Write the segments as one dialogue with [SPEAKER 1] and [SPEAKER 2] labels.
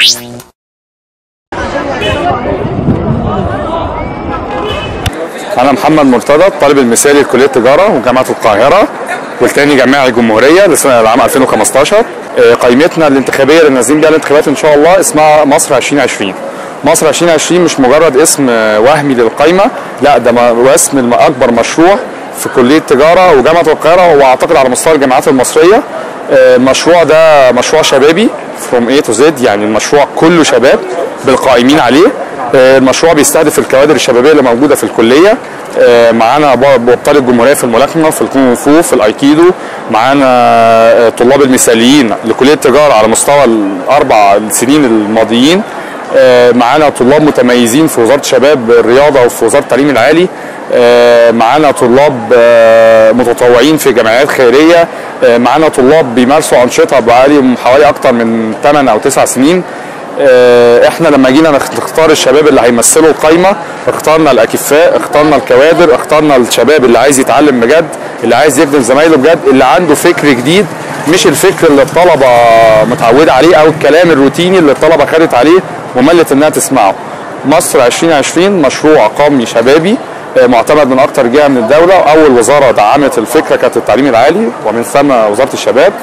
[SPEAKER 1] أنا محمد مرتضى الطالب المثالي لكلية تجارة وجامعة القاهرة والتاني جامعي الجمهورية لسنة العام 2015 آه، قائمتنا الانتخابية اللي نازلين بيها الانتخابات إن شاء الله اسمها مصر 2020 مصر 2020 مش مجرد اسم آه، وهمي للقائمة لا ده م- هو اسم الم- أكبر مشروع في كلية تجارة وجامعة القاهرة وأعتقد على مستوى الجامعات المصرية آه، المشروع ده مشروع شبابي from A to Z يعني المشروع كله شباب بالقائمين عليه آه، المشروع بيستهدف الكوادر الشبابيه اللي موجوده في الكليه آه، معانا ب- ابطال الجمهوريه في الملاكمه في الكونغ فو في الايكيدو معانا آه، طلاب المثاليين لكليه التجاره على مستوى الاربع سنين الماضيين آه، معانا طلاب متميزين في وزاره الشباب الرياضه وفي وزاره التعليم العالي آه، معانا طلاب آه، متطوعين في جمعيات خيريه آه، معانا طلاب بيمارسوا انشطه بقالهم حوالي اكتر من 8 او 9 سنين آه، احنا لما جينا نخ- نختار الشباب اللي هيمثلوا القايمه اخترنا الاكفاء اخترنا الكوادر اخترنا الشباب اللي عايز يتعلم بجد اللي عايز يخدم زمايله بجد اللي عنده فكر جديد مش الفكر اللي الطلبه متعوده عليه او الكلام الروتيني اللي الطلبه خدت عليه وملت انها تسمعه مصر 2020 مشروع قومي شبابي آه، معتمد من اكتر جهه من الدوله اول وزاره دعمت الفكره كانت التعليم العالي ومن ثم وزاره الشباب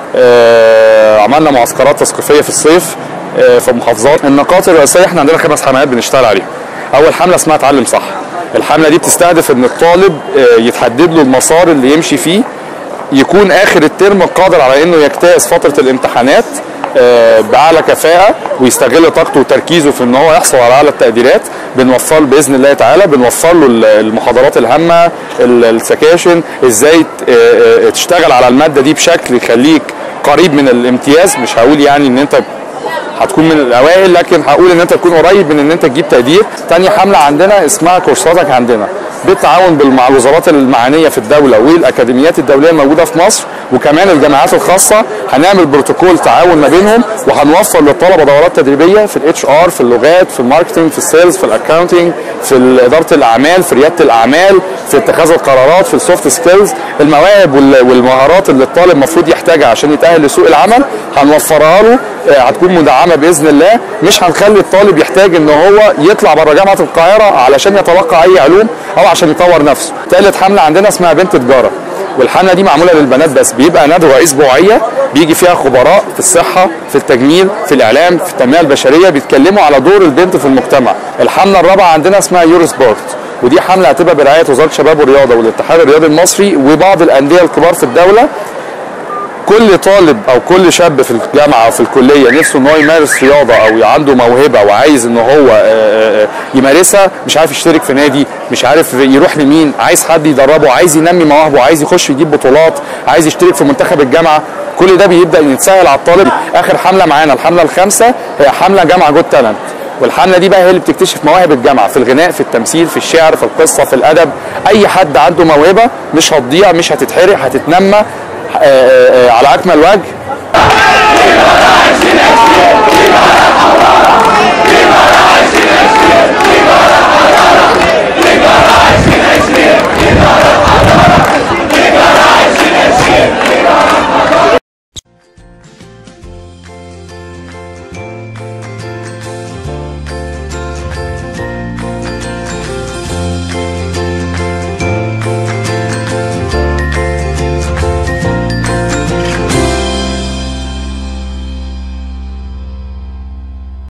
[SPEAKER 1] آه، عملنا معسكرات تثقيفيه في الصيف آه، في محافظات النقاط الرئيسيه احنا عندنا خمس حملات بنشتغل عليها اول حمله اسمها اتعلم صح الحمله دي بتستهدف ان الطالب آه، يتحدد له المسار اللي يمشي فيه يكون اخر الترم قادر على انه يجتاز فتره الامتحانات آه، باعلى كفاءه ويستغل طاقته وتركيزه في ان هو يحصل على اعلى التقديرات بنوفر له باذن الله تعالى بنوفر له ال- المحاضرات الهامه ال- السكاشن ازاي ت- آه، آه، تشتغل على الماده دي بشكل يخليك قريب من الامتياز مش هقول يعني ان انت هتكون من الاوائل لكن هقول ان انت تكون قريب من ان انت تجيب تقدير تاني حمله عندنا اسمها كورساتك عندنا بالتعاون بال- مع الوزارات المعنيه في الدوله والاكاديميات الدوليه الموجوده في مصر وكمان الجامعات الخاصه هنعمل بروتوكول تعاون ما بينهم وهنوفر للطلبه دورات تدريبيه في الاتش ار في اللغات في الماركتنج في السيلز في الاكونتنج في اداره الاعمال في رياده الاعمال في اتخاذ القرارات في السوفت سكيلز المواهب وال- والمهارات اللي الطالب المفروض يحتاجها عشان يتاهل لسوق العمل هنوفرها له آه، هتكون مدعمه باذن الله مش هنخلي الطالب يحتاج ان هو يطلع بره جامعه القاهره علشان يتلقى اي علوم او عشان يطور نفسه ثالث حمله عندنا اسمها بنت تجاره والحمله دي معموله للبنات بس بيبقى ندوه اسبوعيه بيجي فيها خبراء في الصحه في التجميل في الاعلام في التنميه البشريه بيتكلموا على دور البنت في المجتمع الحمله الرابعه عندنا اسمها يورو سبورت ودي حمله هتبقى برعايه وزاره الشباب والرياضه والاتحاد الرياضي المصري وبعض الانديه الكبار في الدوله كل طالب او كل شاب في الجامعه او في الكليه نفسه ان هو يمارس رياضه او عنده موهبه وعايز ان هو آه، آه، يمارسها مش عارف يشترك في نادي مش عارف يروح لمين عايز حد يدربه عايز ينمي مواهبه عايز يخش يجيب بطولات عايز يشترك في منتخب الجامعه كل ده بيبدا يتسهل على الطالب اخر حمله معانا الحمله الخامسه هي حمله جامعه جود تالنت والحمله دي بقى هي اللي بتكتشف مواهب الجامعه في الغناء في التمثيل في الشعر في القصه في الادب اي حد عنده موهبه مش هتضيع مش هتتحرق هتتنمى آه، آه، آه، على اكمل وجه